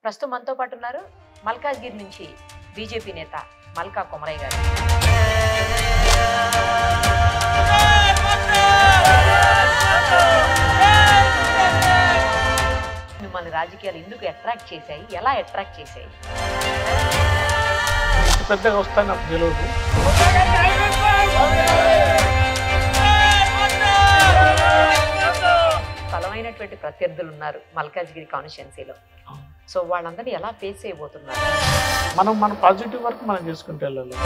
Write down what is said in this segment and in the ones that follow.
ప్రస్తుతం మనతో పాటు ఉన్నారు మల్కాజ్గిరి నుంచి బీజేపీ నేత మల్కా కొమరయ్య గారు మిమ్మల్ని రాజకీయాలు ఎందుకు అట్రాక్ట్ చేశాయి ఎలా అట్రాక్ట్ చేశాయి ఇంత పెద్దగా వస్తాను నాకు తెలియదు బలమైనటువంటి ప్రత్యర్థులు ఉన్నారు మల్కాజ్గిరి కాన్స్టిట్యున్సీలో సో వాళ్ళందరినీ ఎలా ఫేస్ చేయబోతున్నారు మనం మన పాజిటివ్ వర్క్ మనం చేసుకుంటూ వెళ్ళాలి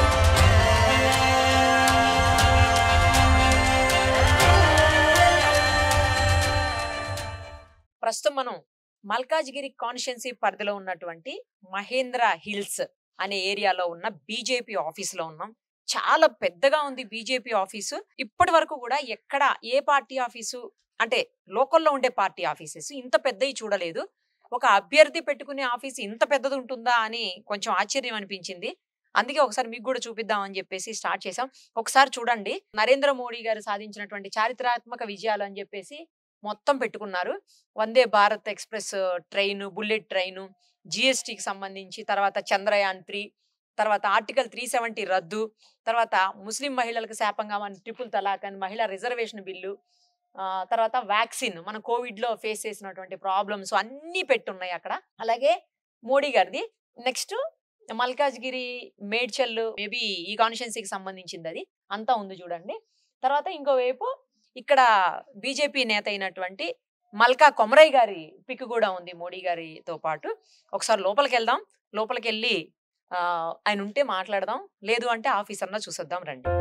ప్రస్తుతం మనం మల్కాజ్గిరి కాన్స్టిట్యున్సీ పరిధిలో ఉన్నటువంటి మహేంద్ర హిల్స్ అనే ఏరియాలో ఉన్న బీజేపీ ఆఫీసులో ఉన్నాం చాలా పెద్దగా ఉంది బీజేపీ ఆఫీసు ఇప్పటి వరకు కూడా ఎక్కడ ఏ పార్టీ ఆఫీసు అంటే లోకల్లో ఉండే పార్టీ ఆఫీసెస్ ఇంత పెద్దవి చూడలేదు ఒక అభ్యర్థి పెట్టుకునే ఆఫీస్ ఇంత పెద్దది ఉంటుందా అని కొంచెం ఆశ్చర్యం అనిపించింది అందుకే ఒకసారి మీకు కూడా చూపిద్దాం అని చెప్పేసి స్టార్ట్ చేసాం ఒకసారి చూడండి నరేంద్ర మోడీ గారు సాధించినటువంటి చారిత్రాత్మక విజయాలు అని చెప్పేసి మొత్తం పెట్టుకున్నారు Vande Bharat express train bullet train జిఎస్టికి సంబంధించి తర్వాత చంద్రయాన్ త్రీ తర్వాత ఆర్టికల్ త్రీ సెవెంటీ రద్దు తర్వాత ముస్లిం మహిళలకు శాపంగా మన ట్రిపుల్ తలాక్ అని మహిళా రిజర్వేషన్ బిల్లు ఆ, తర్వాత వ్యాక్సిన్ మన కోవిడ్ లో ఫేస్ చేసినటువంటి ప్రాబ్లమ్స్ అన్నీ పెట్టున్నాయి అక్కడ అలాగే మోడీ గారిది నెక్స్ట్ మల్కాజ్గిరి మేడ్చల్ మేబీ ఈ కాన్స్టిట్యున్సీకి సంబంధించింది అది అంతా ఉంది చూడండి తర్వాత ఇంకోవైపు ఇక్కడ బీజేపీ నేత అయినటువంటి మల్కా కొమరయ్య గారి పిక్ కూడా ఉంది మోడీ గారితో పాటు ఒకసారి లోపలికి వెళ్దాం లోపలికి వెళ్ళి ఆ, ఆయన ఉంటే మాట్లాడదాం లేదు అంటే ఆఫీస్ అన్నా చూసేద్దాం రండి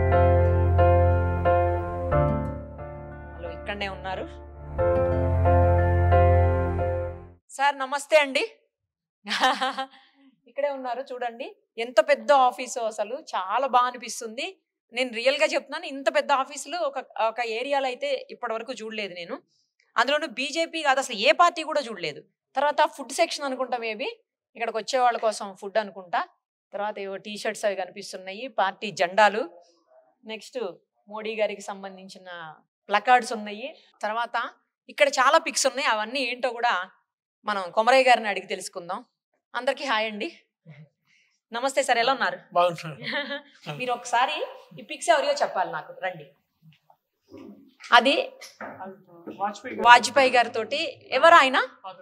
హలో ఇక్కడనే ఉన్నారు సార్ నమస్తే అండి ఇక్కడే ఉన్నారు చూడండి ఎంత పెద్ద ఆఫీసు అసలు చాలా బాగా అనిపిస్తుంది నేను రియల్ గా చెప్తున్నాను ఇంత పెద్ద ఆఫీసులు ఒక ఒక ఏరియాలో అయితే ఇప్పటి వరకు చూడలేదు నేను అందులోనూ బీజేపీ కాదు అసలు ఏ పార్టీ కూడా చూడలేదు తర్వాత ఫుడ్ సెక్షన్ అనుకుంటా మేబీ ఇక్కడికి వచ్చే వాళ్ళ కోసం ఫుడ్ అనుకుంటా తర్వాత ఏవో టీ షర్ట్స్ అవి కనిపిస్తున్నాయి పార్టీ జెండాలు నెక్స్ట్ మోడీ గారికి సంబంధించిన ప్లకార్డ్స్ ఉన్నాయి తర్వాత ఇక్కడ చాలా పిక్స్ ఉన్నాయి అవన్నీ ఏంటో కూడా మనం కొమరయ్య గారిని అడిగి తెలుసుకుందాం అందరికీ హాయ్ అండి నమస్తే సార్ ఎలా ఉన్నారు బాగుంటున్నాను మీరు ఒకసారి ఈ పిక్స్ ఎవరియో చెప్పాలి నాకు రండి అది వాజ్పేయి వాజ్పేయి గారితో ఎవరు ఆయన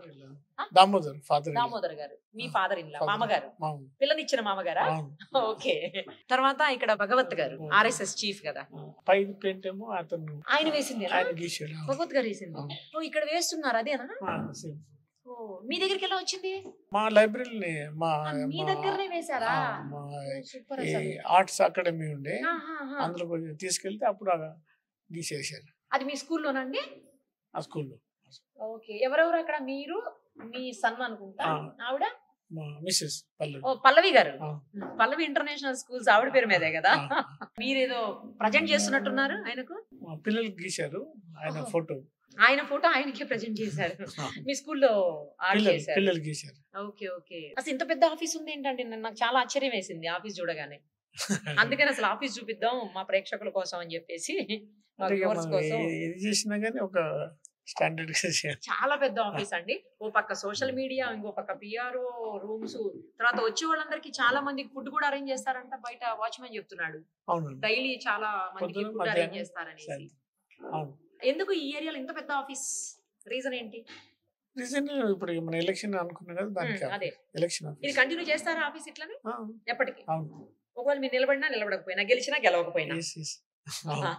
దామోదర్ ఫాదర్ దామోదర్ గారు మీ ఫాదర్ ఇన్ మామగారు మామ పిల్లనిచ్చిన మామగారా అవును. ఓకే తర్వాత ఇక్కడ భగవత్ గారు ఆర్ఎస్ఎస్ చీఫ్ కదా పై పెయింట్ ఏమో అతను ఆయన వేసింది ఆయన గీసాడు భగవత్ గారు వేసింది అవును. ఓ ఇక్కడ వేస్తున్నారు అదేనా ఆ, same. ఓ మీ దగ్గరికి ఎలా వచ్చింది మా లైబ్రరీని మా ఆ, మీ మా- దగ్గరనే వేశారా ఆ, మా సూపర్ ఈ అసలు ఆర్ట్స్ అకాడమీ ఉండే ఆహాహా. అందులో కొంచెం తీసుకెళ్తే అప్పుడు అలా గీసేసారు అది మీ స్కూల్లోనండి ఆ స్కూల్లో ఓకే ఎవరెవరు అక్కడ మీరు మీ సన్ అనుకుంటా ఆ. ఆవిడ మా మిస్సెస్ పల్లె ఓ పల్లవి గారు ఆ. పల్లవి ఇంటర్నేషనల్ స్కూల్స్ ఆవిడ పేరు మీదే కదా ఆ. మీరేదో ప్రజెంట్ చేస్తున్నట్టున్నారు ఆయనకు మా పిల్లలు గీశారు ఆయన ఓహో. ఫోటో ఆయన ఫోటో ఆయనకే ప్రజెంట్ చేశారు మీ స్కూల్లో ఆర్ట్ పిల్లలు చేశారు పిల్లలు గీశారు ఓకే ఓకే అసలు ఇంత పెద్ద ఆఫీస్ ఉంది ఏంటండి నేను- నాకు చాలా ఆశ్చర్యం వేసింది ఆఫీస్ చూడగానే అందుకని అసలు ఆఫీస్ చూపిద్దాం మా ప్రేక్షకుల కోసం అని చెప్పేసి మా అంటే ఇక viewers మనం కోసం ఏ- ఏది చేసినా కానీ ఒక స్టాండర్డ్ చేయాలి చాలా పెద్ద ఆఫీస్ అండి ఓ పక్క సోషల్ మీడియా ఇంకో పక్క పిఆర్ఓ రూమ్స్ తర్వాత వచ్చే వాళ్ళందరికీ చాలా మందికి ఫుడ్ కూడా అరేంజ్ చేస్తారంట బయట వాచ్మెన్ చెప్తున్నాడు అవునండి డైలీ చాలా మందికి పొద్దున, ఫుడ్ అరేంజ్ మధ్యాహ్నం, చేస్తారనేసి సాయంత్రం. అవును ఎందుకు ఈ ఏరియాలో ఇంత పెద్ద ఆఫీస్ రీజన్ ఏంటి రీసెంట్ ఇప్పుడు మన ఎలక్షన్ అనుకున్నాం కదా దానికి ఉమ్, అదే ఎలక్షన్ ఇది కంటిన్యూ చేస్తారా ఆఫీస్ ఇట్లానే ఎప్పటికి అవును ఒకవేళ మీరు నిలబడినా నిలబడకపోయినా గెలిచినా గెలవకపోయినా Yes, yes. అవును.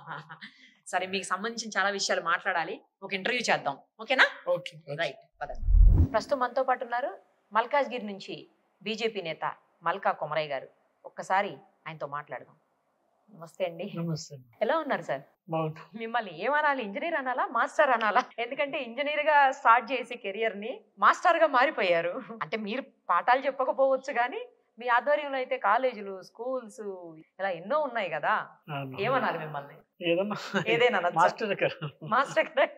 సరే మీకు సంబంధించిన చాలా విషయాలు మాట్లాడాలి ఒక ఇంటర్వ్యూ చేద్దాం ఓకేనా ఓకే ఓకే. రైట్ పదండి ప్రస్తుతం మనతో పాటు ఉన్నారు మల్కాజ్గిరి నుంచి బీజేపీ నేత మల్కా కొమరయ్య గారు ఒక్కసారి ఆయనతో మాట్లాడదాం నమస్తే అండి నమస్తే ఎలా ఉన్నారు సార్ బాగుంది మిమ్మల్ని ఏమనాలి ఇంజనీర్ అనాలా మాస్టర్ అనాలా ఎందుకంటే ఇంజనీర్ గా స్టార్ట్ చేసే కెరియర్ ని మాస్టర్ గా మారిపోయారు అంటే మీరు పాఠాలు చెప్పకపోవచ్చు కానీ మీ ఆధ్వర్యంలో అయితే కాలేజీలు స్కూల్స్ ఇలా ఎన్నో ఉన్నాయి కదా అవును. ఏమనాలి మిమ్మల్ని ఏదన్నా ఏదైనా అనొచ్చా? మాస్టర్ కదా మాస్టర్ కదా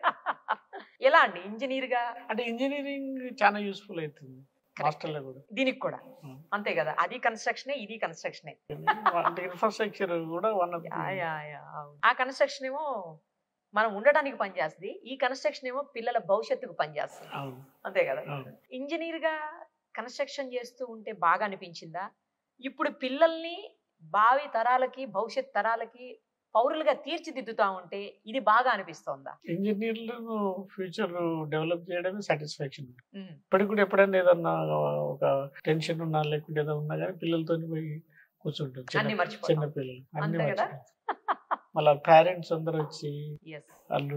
ఎలా అండి ఇంజనీర్ గా అంటే ఇంజనీరింగ్ చాలా యూస్ఫుల్ అవుతుంది మాస్టర్లో కూడా దీనికి కూడా Hmm. అంతే కదా అది కన్స్ట్రక్షనే ఇది కన్స్ట్రక్షనే అంటే ఇన్ఫ్రాస్ట్రక్చర్ కూడా one of yeah, yeah, yeah, అవును. ఆ కన్స్ట్రక్షన్ ఏమో మనం ఉండటానికి పనిచేస్తుంది ఈ కన్స్ట్రక్షన్ ఏమో పిల్లల భవిష్యత్తుకు పనిచేస్తుంది అవును అంతే కదా అవును ఇంజనీర్ గా కన్స్ట్రక్షన్ చేస్తూ ఉంటే బాగా అనిపించిందా ఇప్పుడు పిల్లల్ని భావి తరాలకి భవిష్యత్ తరాలకి పౌరులుగా తీర్చిదిద్దుతా ఉంటే ఇది బాగా అనిపిస్తోందా ఇంజనీర్లను ఫ్యూచర్ డెవలప్ చేయడమే సాటిస్ఫాక్షన్ ఉమ్, ఇప్పటికి కూడా ఎప్పుడైనా ఏదన్నా ఒక టెన్షన్ ఉన్నా లేకుంటే ఏదైనా ఉన్నా కానీ పిల్లలతో పోయి కూర్చుంటాం అన్ని చిన్న చిన్న మర్చిపోతాం పిల్లలు అన్ని అంతే కదా? మర్చిపోతాం. మళ్ళా పేరెంట్స్ అందరూ వచ్చి ఎస్ వాళ్ళు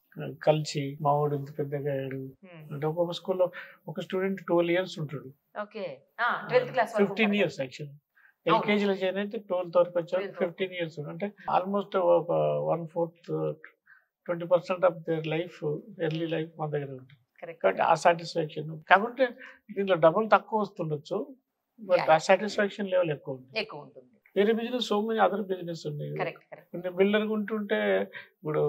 కలిసి మావాడు ఇంత పెద్దగా అయ్యాడు అంటే ఒక్కొక్క స్కూల్లో ఒక స్టూడెంట్ ట్వెల్వ్ ఇయర్స్ ఉంటాడు okay twelfth class fifteen years actual ఎల్కేజీలో జాయిన్ అయితే ట్వెల్త్ వరకు వచ్చారు 12th వరకు. ఫిఫ్టీన్ ఇయర్స్ అంటే ఆల్మోస్ట్ ఒక one fourth twenty percent of their life early life మన దగ్గర ఉంటుంది కరెక్ట్ కాబట్టి ఆ సాటిస్ఫాక్షన్ కాకుంటే దీంట్లో డబ్బులు తక్కువ వస్తుండొచ్చు బట్ Yeah. ఆ సాటిస్ఫాక్షన్ లెవెల్ ఎక్కువ ఉంది ఎక్కువ ఉంటుంది వేరే business so many other business ఉన్నాయి కరెక్ట్ కరెక్ట్ కొన్ని బిల్డర్ ఉంటుంటే ఇప్పుడు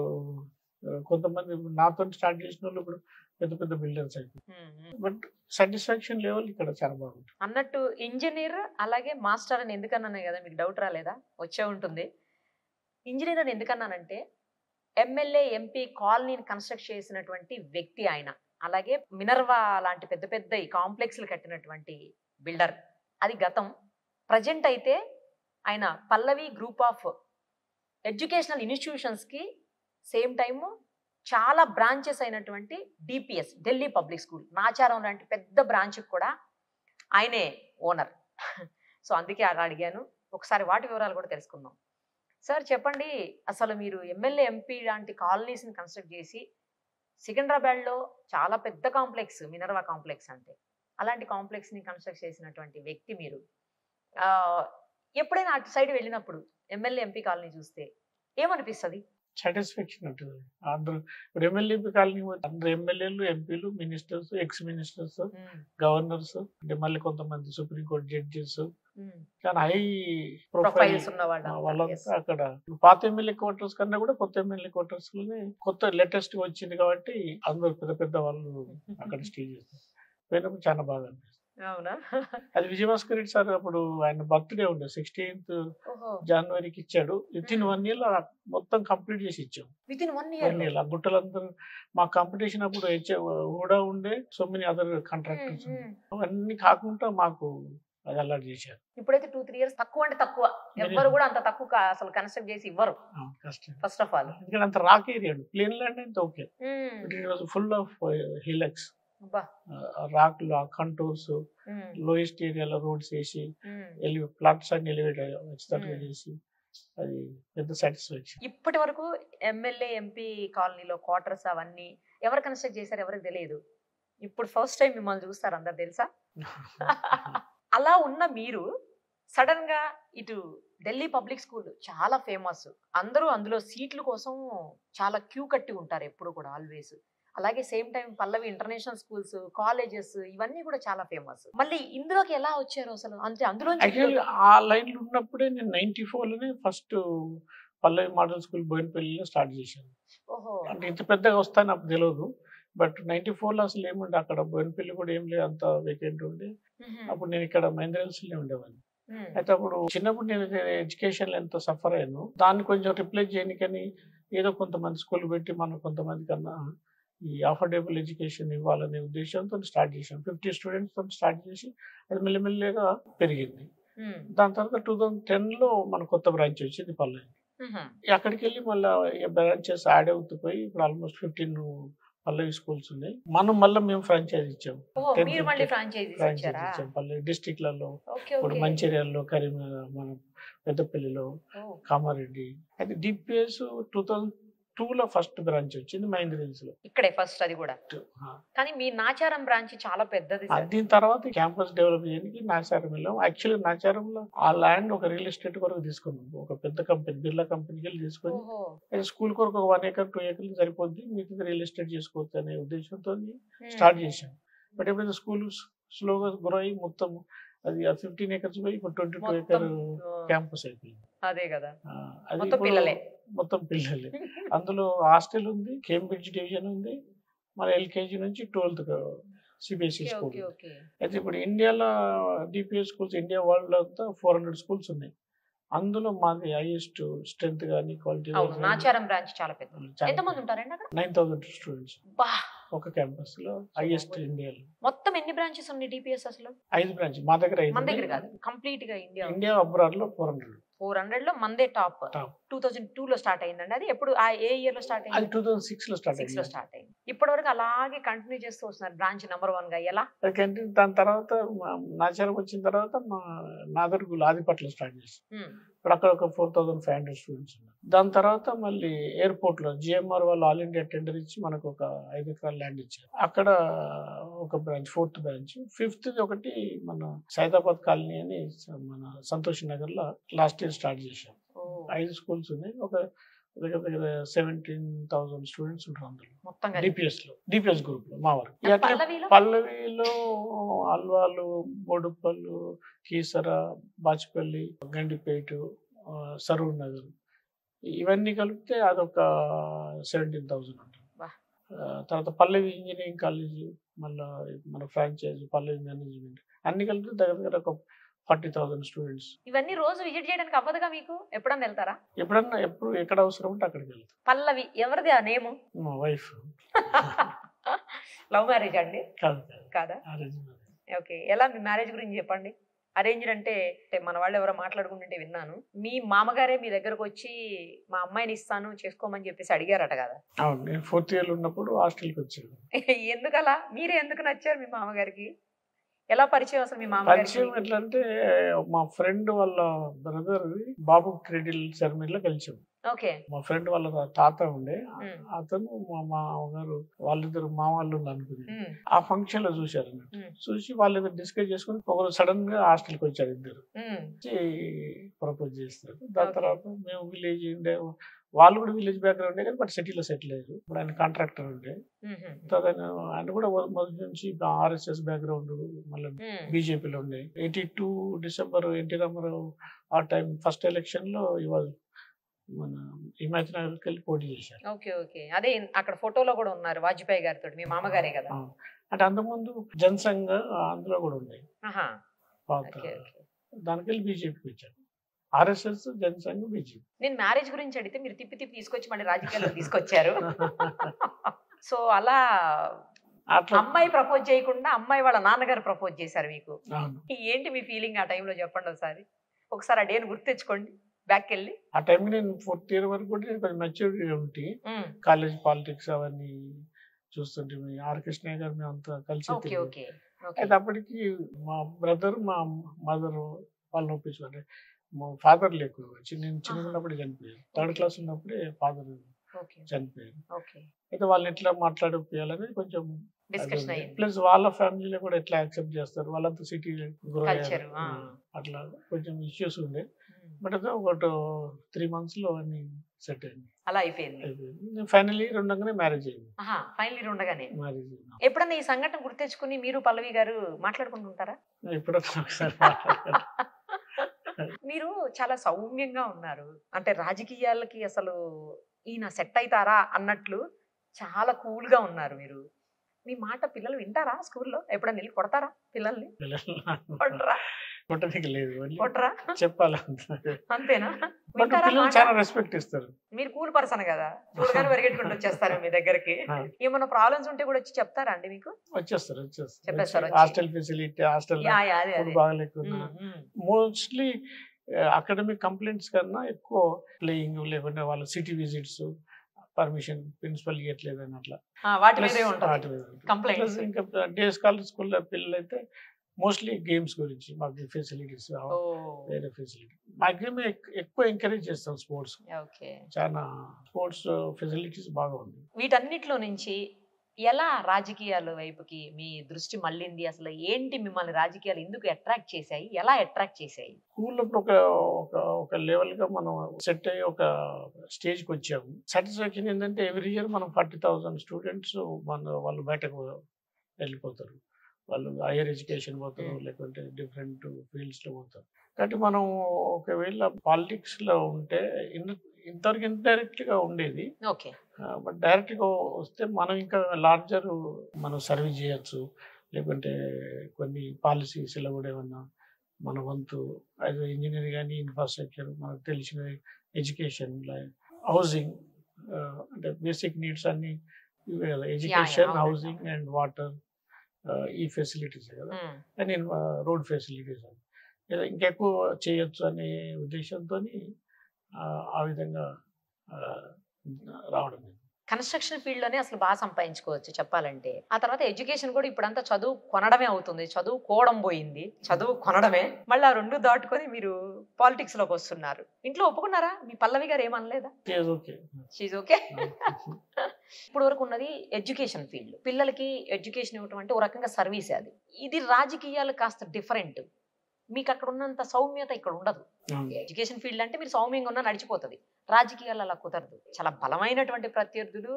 ఆ, కొంతమంది నాతో స్టార్ట్ చేసిన వాళ్ళు ఇప్పుడు పెద్ద పెద్ద బిల్డర్స్ అయిపోయి బట్ సాటిస్ఫాక్షన్ లెవెల్ ఇక్కడ చాలా బాగుంటుంది అన్నట్టు ఇంజనీర్ అలాగే మాస్టర్ అని ఎందుకన్నానే కదా మీకు డౌట్ రాలేదా వచ్చే ఉంటుంది ఇంజనీర్ అని ఎందుకన్నానంటే ఎమ్మెల్యే ఎంపీ కాలనీని కన్స్ట్రక్ట్ చేసినటువంటి వ్యక్తి ఆయన అలాగే మినర్వా లాంటి పెద్ద పెద్ద ఈ కాంప్లెక్స్లు కట్టినటువంటి బిల్డర్ అది గతం ప్రజెంట్ అయితే ఆయన పల్లవి గ్రూప్ ఆఫ్ ఎడ్యుకేషనల్ ఇన్స్టిట్యూషన్స్కి సేమ్ టైము చాలా బ్రాంచెస్ అయినటువంటి DPS Delhi public school Nacharam లాంటి పెద్ద బ్రాంచ్కి కూడా ఆయనే ఓనర్ సో అందుకే అలా అడిగాను ఒకసారి వాటి వివరాలు కూడా తెలుసుకుందాం సార్ చెప్పండి అసలు మీరు ఎమ్మెల్యే ఎంపీ లాంటి కాలనీస్ని కన్స్ట్రక్ట్ చేసి సికింద్రాబాద్లో చాలా పెద్ద కాంప్లెక్స్ మినర్వా కాంప్లెక్స్ అంటే అలాంటి కాంప్లెక్స్ని కన్స్ట్రక్ట్ చేసినటువంటి వ్యక్తి మీరు ఆ, ఎప్పుడైనా అటు సైడ్ వెళ్ళినప్పుడు ఎమ్మెల్యే ఎంపీ కాలనీ చూస్తే ఏమనిపిస్తుంది సాటిస్ఫాక్షన్ ఉంటుంది అందరూ ఇప్పుడు ఎమ్మెల్యే కాలనీ పోతే అందరు ఎమ్మెల్యేలు ఎంపీలు మినిస్టర్స్ ఎక్స్ మినిస్టర్స్ గవర్నర్స్ అంటే మళ్ళీ కొంతమంది సుప్రీంకోర్టు జడ్జెస్ కానీ హై ప్రొఫైల్ ప్రొఫైల్స్ ఉన్న వాళ్ళు వాళ్ళంతా అక్కడ పాత ఎమ్మెల్యే క్వార్టర్స్ కన్నా కూడా కొత్త ఎమ్మెల్యే క్వార్టర్స్ లోనే కొత్త లేటెస్ట్ వచ్చింది కాబట్టి అందరు పెద్ద పెద్ద వాళ్ళు అక్కడ స్టే చేస్తారు పోయినప్పుడు చాలా బాగా అనిపిస్తుంది అవునా అది విజయభాస్కర్ రెడ్డి సార్ అప్పుడు ఆయన బర్త్డే ఉండే సిక్స్టీన్త్ ఓహో జనవరికి ఇచ్చాడు విత్ ఇన్ వన్ ఇయర్ మొత్తం కంప్లీట్ చేసి ఇచ్చాం within one one year year ఆ గుట్టలందరూ మా కాంపిటీషన్ అప్పుడు హెచ్ కూడా ఉండే సో మెనీ అదర్ కాంట్రాక్టర్స్ అవన్నీ కాకుండా మాకు అది అలర్ట్ చేశారు ఇప్పుడైతే టూ త్రీ ఇయర్స్ తక్కువ అంటే తక్కువ ఎవ్వరు కూడా అంత తక్కువ కా- అసలు కన్స్ట్రక్ట్ చేసి ఇవ్వరు ఆ, కష్టం ఫస్ట్ ఆఫ్ ఆల్ ఎందుకంటే అంత రాక్ ఏరియా ప్లేన్ ల్యాండ్ అయితే okay but it was full of hillocks rock contours lowest ఏరియాలో రోడ్స్ వేసి ఎలి ప్లాట్స్ అన్ని ఎలివేట్ వచ్చేటట్టుగా Hmm. చేసి అది పెద్ద సాటిస్ఫాక్షన్ ఇప్పటి వరకు ఎమ్మెల్యే ఎంపీ కాలనీలో క్వార్టర్స్ అవన్నీ ఎవరు కన్స్ట్రక్ట్ చేశారు ఎవరికి తెలియదు ఇప్పుడు ఫస్ట్ టైం మిమ్మల్ని చూస్తారు అందరు తెలుసా అలా ఉన్న మీరు సడన్ గా ఇటు ఢిల్లీ పబ్లిక్ స్కూల్ చాలా ఫేమస్ అందరూ అందులో సీట్ల కోసం చాలా క్యూ కట్టి ఉంటారు ఎప్పుడు కూడా ఆల్వేస్ అలాగే same time Pallavi international schools colleges ఇవన్నీ కూడా చాలా ఫేమస్ మళ్ళీ ఇందులోకి ఎలా వచ్చారు అసలు అంటే అందులో యాక్చువల్లీ ఆ లైన్ లో ఉన్నప్పుడే నేను నైన్టీ ఫోర్ లోనే ఫస్ట్ పల్లవి మోడల్ స్కూల్ బోయినపల్లిలో స్టార్ట్ చేశాను ఓహో అంటే ఇంత పెద్దగా వస్తాను అప్పుడు తెలియదు బట్ నైన్టీ ఫోర్ లో అసలు ఏముండే అక్కడ బోయినపల్లి కూడా ఏం లేదు అంత వేకెంట్ ఉండే అప్పుడు నేను ఇక్కడ మహేంద్రల్స్లో ఉండేవాడిని మ్మ్. అయితే అప్పుడు చిన్నప్పుడు నేను ఎడ్యుకేషన్ ఎంత సఫర్ అయ్యాను దాన్ని కొంచెం రిప్లేస్ చేయనికని ఏదో కొంతమంది స్కూల్ పెట్టి మనం కొంతమంది కన్నా ఈ అఫోర్డబుల్ ఎడ్యుకేషన్ ఇవ్వాలనే ఉద్దేశంతో స్టార్ట్ చేశాను ఫిఫ్టీ స్టూడెంట్స్ తో స్టార్ట్ చేసి అది మెల్లిమెల్లిగా పెరిగింది మ్మ్. దాని తర్వాత టూ థౌజండ్ టెన్లో మన కొత్త బ్రాంచ్ వచ్చింది పల్లె మ్మ్. అక్కడికి వెళ్ళి మళ్ళీ బ్రాంచెస్ యాడ్ అవుతూ పోయి ఇప్పుడు ఆల్మోస్ట్ ఫిఫ్టీన్ పల్లవి స్కూల్స్ ఉన్నాయి మనం మళ్ళీ మేము ఫ్రాంచైజ్ ఇచ్చాము ఓ Ten, మీరు మళ్ళీ fifteen ఫ్రాంచైజీస్ ఫ్రాంచైజ్ ఇచ్చారా ఇచ్చాం పల్లె డిస్టిక్లలో ఓకే ఇప్పుడు ఓకే మంచిర్యాలలో కరీంనగర్ మన పెద్దపల్లిలో ఓ, కామారెడ్డి అయితే డిపిఎస్ టూ థౌజండ్ టూలో ఫస్ట్ బ్రాంచ్ వచ్చింది మహేంద్ర హిల్స్ లో ఇక్కడే ఫస్ట్ అది కూడా కానీ మీ నాచారం బ్రాంచ్ చాలా పెద్దది ఆ, సార్ దీని తర్వాత క్యాంపస్ డెవలప్ చేయడానికి నాచారం వెళ్ళాం యాక్చువల్లీ నాచారంలో ఆ ల్యాండ్ ఒక రియల్ ఎస్టేట్ కొరకు తీసుకున్నాం ఒక పెద్ద కంపెనీ బిర్లా కంపెనీకి వెళ్ళి తీసుకొని ఓహో అయితే స్కూల్ కొరకు ఒక వన్ ఏకర్ టూ ఏకర్లు సరిపోద్ది మీకు రియల్ ఎస్టేట్ చేసుకోవచ్చు అనే ఉద్దేశంతో మ్మ్. స్టార్ట్ చేశాం బట్ ఎప్పుడైతే స్కూల్ స్లోగా గ్రో అయ్యి మొత్తం అది ఫిఫ్టీన్ ఏకర్స్ పోయి ఇప్పుడు ట్వంటీ టూ మొత్తం ఏకర్ ఆ, క్యాంపస్ అయిపోయింది అదే కదా ఆ, అది మొత్తం ఇప్పుడు పిల్లలే. మొత్తం పిల్లలే అందులో హాస్టల్ ఉంది కేంబ్రిడ్జ్ డివిజన్ ఉంది మళ్ళీ ఎల్కేజీ నుంచి twelfth CBSE okay school okay okay అయితే ఇప్పుడు ఇండియాలో డిపిఎస్ స్కూల్స్ ఇండియా వరల్డ్ అంతా ఫోర్ హండ్రెడ్ స్కూల్స్ ఉన్నాయి అందులో మాది హైయెస్ట్ స్ట్రెంత్ కానీ క్వాలిటీ అవును నాచారం బ్రాంచ్ చాలా పెద్ద ఎంతమంది ఉంటారండి అక్కడ నైన్ థౌసండ్ స్టూడెంట్స్ బా ఒక క్యాంపస్ లో హైయెస్ట్ ఇండియాలో మొత్తం ఎన్ని బ్రాంచెస్ ఉన్నాయి డిపిఎస్ అసలు ఐదు బ్రాంచ్ మా దగ్గర ఐదు మన దగ్గర ఉన్నాయి. కాదు కంప్లీట్ గా ఇండియా ఇండియా అబ్రాడ్ లో ఫోర్ హండ్రెడ్ ఫోర్ హండ్రెడ్ లో మందే top Top. Two thousand two లో స్టార్ట్ అయిందండి అది ఎప్పుడు ఆ ఏ ఇయర్ లో స్టార్ట్ అది అయింది టూ థౌసండ్ సిక్స్ లో స్టార్ట్ సిక్స్ లో అయింది స్టార్ట్ అయింది ఇప్పటి వరకు అలాగే కంటిన్యూ చేస్తూ వస్తున్నారు బ్రాంచ్ నెంబర్ వన్ గా ఎలా ఎందుకంటే దాని తర్వాత మా- నాచారం వచ్చిన తర్వాత మా నాదర్గులు ఆదిపట్ల స్టార్ట్ చేసి ఉమ్, ఇప్పుడు అక్కడ ఒక four thousand five hundred students ఉన్నారు దాని తర్వాత మళ్ళీ ఎయిర్పోర్ట్ లో జిఎంఆర్ వాళ్ళు ఆల్ ఇండియా టెండర్ ఇచ్చి మనకు ఒక ఐదు ఎకరాల ల్యాండ్ ఇచ్చారు అక్కడ ఒక బ్రాంచ్ ఫోర్త్ బ్రాంచ్ ఫిఫ్త్ ఒకటి మన సైదాబాద్ కాలనీ అని మన సంతోష్ నగర్ లో లాస్ట్ ఇయర్ స్టార్ట్ చేశాం ఓ, ఐదు స్కూల్స్ ఉన్నాయి ఒక దగ్గర దగ్గర సెవెంటీన్ థౌసండ్ స్టూడెంట్స్ ఉంటారు అందులో మొత్తం కలిపి. డిపిఎస్ లో డిపిఎస్ గ్రూప్ లో మా వారు And అట్లా పల్లవిలో పల్లవిలో అల్వాలు బోడుప్పల్లు కీసర బాచిపల్లి గండిపేట ఆ, సరూర్ నగర్ ఇవన్నీ కలిపితే అదొక సెవెంటీన్ థౌసండ్ ఉంటుంది వా. ఆ, తర్వాత పల్లవి ఇంజనీరింగ్ కాలేజ్ మళ్ళీ మన ఫ్రాంచైజ్ పల్లవి మేనేజ్మెంట్ అన్ని కలిపి దగ్గర దగ్గర ఒక ఫార్టీ థౌసండ్ స్టూడెంట్స్ ఇవన్నీ రోజు విజిట్ చేయడానికి అవ్వదుగా మీకు ఎప్పుడన్నా వెళ్తారా ఎప్పుడన్నా ఎప్పుడు ఎక్కడ అవసరం ఉంటే అక్కడికి వెళ్తాం పల్లవి ఎవరిది ఆ నేము మా వైఫ్ లవ్ మ్యారేజ్ అండి కాదు కాదు కాదా arrange marriage. ఓకే ఎలా మీ మ్యారేజ్ గురించి చెప్పండి అరేంజ్డ్ అంటే అంటే మన వాళ్ళు ఎవరో మాట్లాడుకుంటుంటే విన్నాను మీ మామగారే మీ దగ్గరకు వచ్చి మా అమ్మాయిని ఇస్తాను చేసుకోమని చెప్పేసి అడిగారట కదా అవును నేను ఫోర్త్ ఇయర్ ఉన్నప్పుడు హాస్టల్కి వచ్చాను ఎందుకలా మీరే ఎందుకు నచ్చారు మీ మామగారికి ఎలా పరిచయం అసలు మీ మామగారికి పరిచయం ఎట్లా అంటే మా ఫ్రెండ్ వాళ్ళ బ్రదర్ బాబు క్రెడిల్ సెరమనీలో కలిసాం ఓకే మా ఫ్రెండ్ వాళ్ళ తాత ఉండే ఉమ్, అతను మా మామగారు వాళ్ళిద్దరు మామూలు అనుకుంది ఉమ్, ఆ ఫంక్షన్ లో చూశారు అన్నట్టు. ఉమ్. చూసి వాళ్ళిద్దరు డిస్కస్ చేసుకుని ఒకరు సడన్ గా హాస్టల్కి వచ్చారు ఇద్దరు ఉమ్, వచ్చి ప్రపోజ్ చేస్తారు దాని Okay. తర్వాత మేము విలేజ్ ఉండే వాళ్ళు కూడా విలేజ్ బ్యాక్గ్రౌండ్ ఉండే కానీ బట్ సిటీలో సెటిల్ అయ్యారు ఇప్పుడు ఆయన కాంట్రాక్టర్ ఉండే ఉమ్, ఉమ్, తర్వాత ఆయన ఆయన కూడా మొదటి నుంచి ఆర్ఎస్ఎస్ బ్యాక్గ్రౌండ్ మళ్ళీ ఉమ్. బీజేపీలో ఉండే eighty two December NT Rama Rao ఆ టైం ఫస్ట్ ఎలక్షన్ లో ఇవాళ మన హిమాచల్ నగర్కి వెళ్ళి పోటీ చేశారు ఓకే ఓకే అదే అక్కడ ఫోటోలో కూడా ఉన్నారు వాజ్పేయి గారితో మీ మామగారే కదా ఆ. అంటే అంతకుముందు జనసంఘ అందులో కూడా ఉన్నాయి ఆహా పాత ఓకే ఓకే దానికి వెళ్ళి బీజేపీకి వచ్చారు ఆర్ఎస్ఎస్ జనసంఘ బీజేపీ నేను మ్యారేజ్ గురించి అడిగితే మీరు తిప్పి తిప్పి తీసుకొచ్చి మళ్ళీ రాజకీయాల్లో తీసుకొచ్చారు సో అలా అట్లా అమ్మాయి ప్రపోజ్ చేయకుండా అమ్మాయి వాళ్ళ నాన్నగారు ప్రపోజ్ చేశారు మీకు అవును. ఏంటి మీ ఫీలింగ్ ఆ టైంలో చెప్పండి ఒకసారి ఒకసారి ఆ డేని గుర్తు తెచ్చుకోండి బ్యాక్ వెళ్ళి ఆ టైం నేను ఫోర్త్ ఇయర్ వరకు కూడా నేను కొంచెం మెచ్యూరిటీ ఉంటే ఉమ్, కాలేజ్ పాలిటిక్స్ అవన్నీ చూస్తుంటే మీ ఆర్ కృష్ణయ్య గారు మేము అంతా కలిసి ఓకే తిరిగాం. ఓకే ఓకే అయితే అప్పటికి మా బ్రదర్ మా మదర్ వాళ్ళని ఒప్పించు అంటే మా ఫాదర్ లేకు చిన్న నేను చిన్న ఆహా. ఉన్నప్పుడే చనిపోయారు థర్డ్ క్లాస్ ఉన్నప్పుడే ఫాదర్ ఓకే చనిపోయారు ఓకే అయితే వాళ్ళని ఎట్లా మాట్లాడిపోయాలని కొంచెం డిస్కషన్ అయ్యింది ప్లస్ వాళ్ళ ఫ్యామిలీలో కూడా ఎట్లా యాక్సెప్ట్ చేస్తారు వాళ్ళంతా సిటీ Culture, ఆ. అట్లా కొంచెం ఇష్యూస్ ఉండే ఉమ్, బట్ అయితే ఒక త్రీ మంత్స్ లో అన్ని సెట్ అయింది అలా అయిపోయింది అయిపోయింది ఫైనల్ ఇయర్ ఉండగానే మ్యారేజ్ అయింది ఆహా ఫైనల్ ఇయర్ ఉండగానే మ్యారేజ్ ఎప్పుడన్నా ఈ సంఘటన గుర్తు తెచ్చుకుని మీరు పల్లవి గారు మాట్లాడుకుంటుంటారా ఇప్పుడు ఒకసారి మాట్లాడాను. మీరు చాలా సౌమ్యంగా ఉన్నారు అంటే రాజకీయాలకి అసలు ఈయన సెట్ అవుతారా అన్నట్లు చాలా కూల్ గా ఉన్నారు మీరు మీ మాట పిల్లలు వింటారా స్కూల్లో ఎప్పుడన్నా వెళ్ళి కొడతారా పిల్లల్ని కొట్టరా కొట్టడానికి లేదు only కొట్టరా చెప్పాలి అంతేనా బట్ వింటారా పిల్లలు మాట? చాలా రెస్పెక్ట్ ఇస్తారు మీరు కూల్ పర్సన్ కదా చూడగానే పరిగెట్టుకుంటూ వచ్చేస్తారు మీ దగ్గరికి ఆ. ఏమైనా ప్రాబ్లమ్స్ ఉంటే కూడా వచ్చి చెప్తారా అండి మీకు వచ్చేస్తారు చెప్పేస్తారు వచ్చేస్తారు వచ్చి. Hostel facility hostel yeah yeah అదే ఫుడ్ అదే బాగలేకున్నా ఉమ్, ఉమ్. మోస్ట్లీ అకాడమిక్ కంప్లైంట్స్ కన్నా ఎక్కువ ప్లేయింగ్ లేకుంటే వాళ్ళ సిటీ విజిట్స్ పర్మిషన్ ప్రిన్సిపల్ ఇవ్వట్లేదని అట్లా ఆ, వాటి Plus మీదే ఉంటుంది వాటి మీద ఉంటుంది. Complaints. Plus ఇంకా డే స్కాలర్ స్కూల్లో పిల్లలు అయితే మోస్ట్లీ గేమ్స్ గురించి మాకు ఫెసిలిటీస్ ఓ వేరే ఫెసిలిటీ మాక్సిమం ఎక్కువ ఎంకరేజ్ చేస్తాం స్పోర్ట్స్ ఓకే చాలా స్పోర్ట్స్ ఫెసిలిటీస్ బాగా ఉంది వీటన్నిటిలో నుంచి ఎలా రాజకీయాల వైపుకి మీ దృష్టి మళ్ళింది అసలు ఏంటి మిమ్మల్ని రాజకీయాలు ఎందుకు అట్రాక్ట్ చేశాయి ఎలా అట్రాక్ట్ చేశాయి స్కూల్లో ఒక ఒక ఒక లెవెల్ గా మనం సెట్ అయ్యి ఒక స్టేజ్ కి వచ్చాము సాటిస్ఫాక్షన్ ఏంటంటే ఎవ్రీ ఇయర్ మనం ఫార్టీ థౌసండ్ స్టూడెంట్స్ మన వాళ్ళు బయటకు వెళ్ళిపోతారు వాళ్ళు హైయర్ ఎడ్యుకేషన్ పోతారు Hmm. లేకుంటే డిఫరెంట్ ఫీల్డ్స్ లో పోతారు కాబట్టి మనం ఒకవేళ పాలిటిక్స్ లో ఉంటే ఇన్- ఇంతవరకు ఇండైరెక్ట్ గా ఉండేది ఓకే బట్ డైరెక్ట్ గా వస్తే మనం ఇంకా లార్జర్ మనం సర్వీస్ చేయొచ్చు లేకుంటే కొన్ని పాలసీస్ ఇలా కూడా ఏమన్నా మన వంతు అది ఇంజనీర్ కానీ ఇన్ఫ్రాస్ట్రక్చర్ మనకు తెలిసిన ఎడ్యుకేషన్ హౌసింగ్ అంటే బేసిక్ నీడ్స్ అన్ని ఇవే కదా ఎడ్యుకేషన్ అవునండి, హౌసింగ్ అండ్ వాటర్ ఈ ఫెసిలిటీస్ కదా ఉమ్, అండ్ ఇన్ రోడ్ ఫెసిలిటీస్ ఏదో ఇంకెక్కువ చేయొచ్చు అనే ఉద్దేశంతో ఆ విధంగా ఆ, రావడం జరిగింది. కన్స్ట్రక్షన్ ఫీల్డ్ లోనే అసలు బాగా సంపాదించుకోవచ్చు చెప్పాలంటే ఆ తర్వాత ఎడ్యుకేషన్ కూడా ఇప్పుడంతా చదువు కొనడమే అవుతుంది చదువు కోవడం పోయింది చదువు కొనడమే మళ్ళీ ఆ రెండు దాటుకొని మీరు పాలిటిక్స్ లోకి వస్తున్నారు ఇంట్లో ఒప్పుకున్నారా మీ పల్లవి గారు ఏమనలేదా Yes, okay. షీజ్ ఓకే ఇప్పుడు వరకు ఉన్నది ఎడ్యుకేషన్ ఫీల్డ్ పిల్లలకి ఎడ్యుకేషన్ ఇవ్వటం అంటే ఒక రకంగా సర్వీస్ అది ఇది రాజకీయాలు కాస్త డిఫరెంట్ మీకు అక్కడ ఉన్నంత సౌమ్యత ఇక్కడ ఉండదు అవును. ఎడ్యుకేషన్ ఫీల్డ్ అంటే మీరు సౌమ్యంగా ఉన్నా నడిచిపోతుంది రాజకీయాలు అలా కుదరదు చాలా బలమైనటువంటి ప్రత్యర్థులు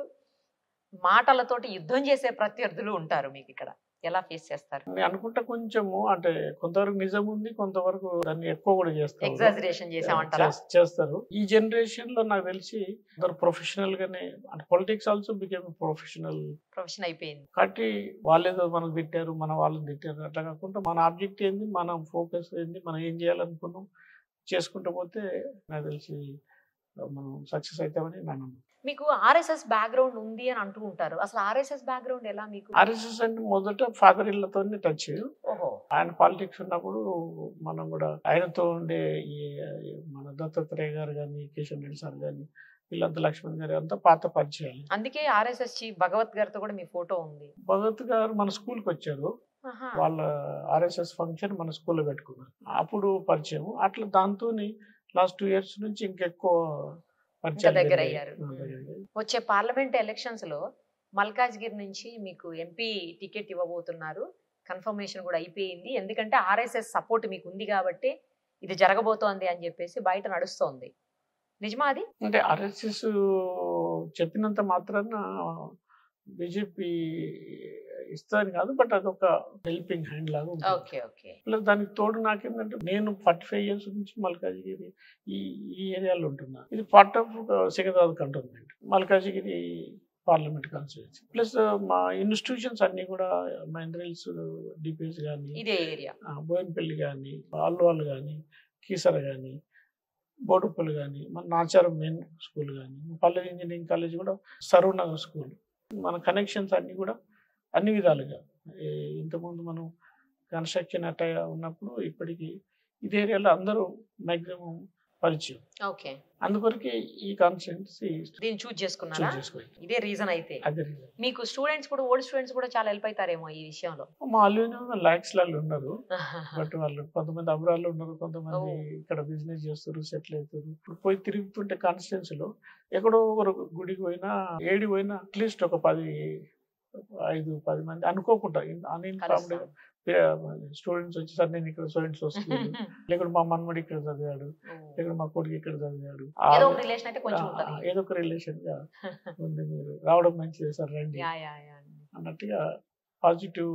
మాటలతోటి యుద్ధం చేసే ప్రత్యర్థులు ఉంటారు మీకు ఇక్కడ ఎలా ఫేస్ చేస్తారు నేను అనుకుంటా కొంచెము అంటే కొంతవరకు నిజం ఉంది కొంతవరకు దాన్ని ఎక్కువ కూడా చేస్తారు ఎగ్జాజరేషన్ చేసామంటారా చేస్- చేస్తారు ఈ జనరేషన్ లో నాకు తెలిసి అందరు ప్రొఫెషనల్ గానే అంటే politics also became professional profession అయిపోయింది కాబట్టి వాళ్ళేదో మనకు తిట్టారు మన వాళ్ళని తిట్టారు అట్లా కాకుండా మన ఆబ్జెక్ట్ ఏంది మనం ఫోకస్ ఏంది మనం ఏం చేయాలనుకున్నాం చేసుకుంటూ పోతే నాకు తెలిసి మనం సక్సెస్ అవుతామని నా నమ్మకం మీకు ఆర్ఎస్ఎస్ బ్యాక్గ్రౌండ్ ఉంది అని అంటూ ఉంటారు అసలు ఆర్ఎస్ఎస్ బ్యాక్గ్రౌండ్ ఎలా మీకు ఆర్ఎస్ఎస్ అంటే మొదట ఫాదర్ ఇళ్లతోనే టచ్ ఓహో ఆయన పాలిటిక్స్ ఉన్నప్పుడు మనం కూడా ఆయనతో ఉండే ఈ మన దత్తాత్రేయ గారు కానీ కిషన్ రెడ్డి సార్ కానీ వీళ్ళంతా లక్ష్మణ్ గారు అంతా పాత పరిచయాలు అందుకే ఆర్ఎస్ఎస్ చీఫ్ భగవత్ గారితో కూడా మీ ఫోటో ఉంది భగత్ గారు మన స్కూల్కి వచ్చారు ఆహా. వాళ్ళ ఆర్ఎస్ఎస్ ఫంక్షన్ మన స్కూల్లో పెట్టుకున్నారు అప్పుడు పరిచయం అట్లా దాంతో లాస్ట్ టూ ఇయర్స్ నుంచి ఇంకెక్కువ పరిచయం దగ్గర పెరిగాయి. అయ్యారు. ఆ, దగ్గర అయ్యాయి. వచ్చే పార్లమెంట్ ఎలక్షన్స్ లో మల్కాజ్గిరి నుంచి మీకు ఎంపీ టికెట్ ఇవ్వబోతున్నారు కన్ఫర్మేషన్ కూడా అయిపోయింది ఎందుకంటే ఆర్ఎస్ఎస్ సపోర్ట్ మీకు ఉంది కాబట్టి ఇది జరగబోతోంది అని చెప్పేసి బయట నడుస్తోంది నిజమా అది అంటే ఆర్ఎస్ఎస్ చెప్పినంత మాత్రాన బీజేపీ ఇస్తుందని కాదు బట్ అదొక హెల్పింగ్ హ్యాండ్ లాగా ఉంటుంది ఓకే ఓకే ప్లస్ దానికి తోడు నాకేంటంటే నేను ఫార్టీ ఫైవ్ ఇయర్స్ నుంచి మల్కాజిగిరి ఈ ఈ ఏరియాలో ఉంటున్నా ఇది part of Secunderabad cantonment Malkajgiri parliament constituency plus మా ఇన్స్టిట్యూషన్స్ అన్ని కూడా మహేంద్రల్స్ డిపిఎస్ కానీ ఇదే ఏరియా బోయినపల్లి కానీ అల్వాల్ కానీ కీసర కానీ బోడుపల్లి కానీ మన నాచారం మెయిన్ స్కూల్ కానీ పల్లె ఇంజనీరింగ్ కాలేజ్ కూడా సరూనగర్ స్కూల్ మన కనెక్షన్స్ అన్నీ కూడా అన్ని విధాలుగా ఏ- ఇంతకుముందు మనం కన్స్ట్రక్షన్ అట్ట ఉన్నప్పుడు ఇప్పటికీ ఇదే ఏరియాలో అందరూ మ్యాక్సిమం పరిచయం ఓకే అందుకొరకే ఈ కాన్స్టిట్యున్సీ దీన్ని చూజ్ చేసుకున్నారా చూస్ చేసుకోవాలి ఇదే రీజన్ అయితే అదే reason. మీకు స్టూడెంట్స్ కూడా ఓల్డ్ స్టూడెంట్స్ కూడా చాలా హెల్ప్ అవుతారేమో ఈ విషయంలో మా అల్యూని ల్యాక్స్ లలో ఉన్నారు బట్ వాళ్ళు కొంతమంది అబ్రాల్లో ఉన్నారు కొంతమంది ఓ. ఇక్కడ బిజినెస్ చేస్తారు సెటిల్ అవుతారు ఇప్పుడు పోయి తిరుగుతుంటే కాన్స్టిట్యున్సీ లో ఎక్కడో ఒకరు గుడికి పోయినా ఏడి పోయినా అట్లీస్ట్ ఒక పది ఐదు పది మంది అనుకోకుండా అన్ఇన్ఫార్మ్డ్ స్టూడెంట్స్ వచ్చి సార్ నేను ఇక్కడ స్టూడెంట్స్ వస్తున్నాను లేకుంటే మా మన్మడి ఇక్కడ చదివాడు లేకుంటే మా కొడుకు ఇక్కడ చదివాడు ఏదో ఒక ఆ- రిలేషన్ అయితే కొంచెం ఆ, ఉంటది ఏదో ఒక రిలేషన్ గా ఉంది మీరు రావడం మంచిది సార్ రండి యా యా యా అన్నట్టుగా పాజిటివ్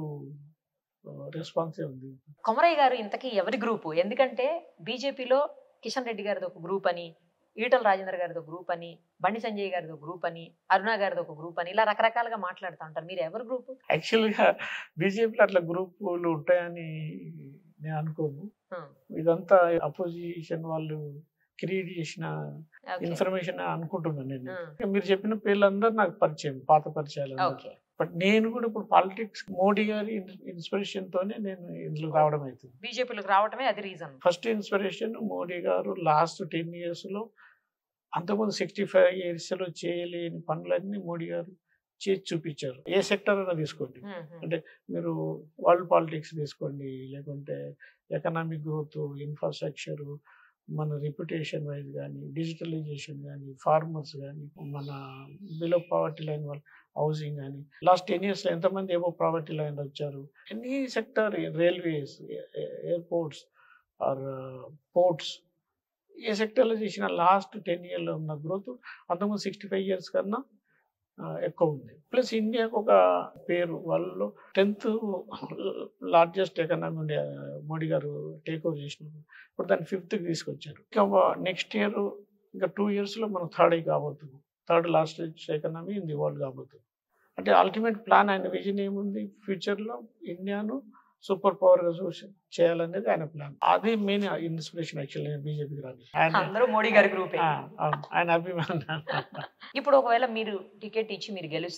రెస్పాన్సే ఉంది కొమరయ్య గారు ఇంతకీ ఎవరి గ్రూపు ఎందుకంటే బీజేపీలో కిషన్ రెడ్డి గారిది ఒక గ్రూప్ అని ఈటల రాజేందర్ గారిది ఒక గ్రూప్ అని బండి సంజయ్ గారిది ఒక గ్రూప్ అని అరుణ గారిది ఒక గ్రూప్ అని ఇలా రకరకాలుగా మాట్లాడుతూ ఉంటారు మీరు ఎవరి గ్రూప్ యాక్చువల్గా బీజేపీలో అట్లా గ్రూపులు ఉంటాయని నేను అనుకోను ఇదంతా అపోజిషన్ వాళ్ళు క్రియేట్ చేసిన ఇన్ఫర్మేషన్ అనుకుంటున్నాను నేను ఇంకా మీరు చెప్పిన పేర్లందరూ నాకు పరిచయం పాత పరిచయాలు ఓకే బట్ నేను కూడా ఇప్పుడు పాలిటిక్స్ మోడీ గారి ఇన్స్పిరేషన్ తోనే నేను ఇందులో రావడం అవుతుంది బీజేపీలోకి రావటమే అది రీజన్ ఫస్ట్ ఇన్స్పిరేషన్ మోడీ గారు లాస్ట్ టెన్ ఇయర్స్ లో అంతకుముందు సిక్స్టీ ఫైవ్ ఇయర్స్ లో చేయలేని పనులన్నీ మోడీ గారు చేసి చూపించారు ఏ సెక్టర్ అయినా తీసుకోండి అంటే మీరు వరల్డ్ పాలిటిక్స్ తీసుకోండి లేకుంటే ఎకనామిక్ గ్రోత్ ఇన్ఫ్రాస్ట్రక్చర్ మన రిప్యుటేషన్ వైజ్ కానీ డిజిటలైజేషన్ కానీ ఫార్మర్స్ కానీ మన బిలో పావర్టీ లైన్ వాళ్ళు హౌసింగ్ కానీ లాస్ట్ టెన్ ఇయర్స్లో ఎంతమంది ఏవో ప్రావర్టీ లైన్ వచ్చారు any sector railways airports or ports ఏ సెక్టర్లో చేసిన లాస్ట్ టెన్ ఇయర్లో ఉన్న గ్రోత్ అంతకుముందు సిక్స్టీ ఫైవ్ ఇయర్స్ కన్నా ఆ, ఎక్కువ ఉంది ప్లస్ ఇండియాకు ఒక పేరు వాళ్ళు టెన్త్ లార్జెస్ట్ ఎకనామీ ఉండే మోడీ గారు టేక్ ఓవర్ చేసినప్పుడు ఇప్పుడు దాన్ని ఫిఫ్త్కి తీసుకొచ్చారు ఇంకా నెక్స్ట్ ఇయర్ ఇంకా టూ ఇయర్స్లో మనం థర్డ్ అయి కాబోతున్నాం third last economy in the world కాబోతుంది అంటే అల్టిమేట్ ప్లాన్ ఆయన విజన్ ఏముంది ఫ్యూచర్లో ఇండియాను సూపర్ పవర్గా చూసి చేయాలనేది ఆయన ప్లాన్ అది మెయిన్ ఇన్స్పిరేషన్ యాక్చువల్లీ బీజేపీకి రాని ఆయన అందరూ మోడీ గారి గ్రూపే ఆ, అవును, ఆయన అభిమానం ఇప్పుడు ఒకవేళ మీరు టికెట్ ఇచ్చి మీరు గెలిస్తే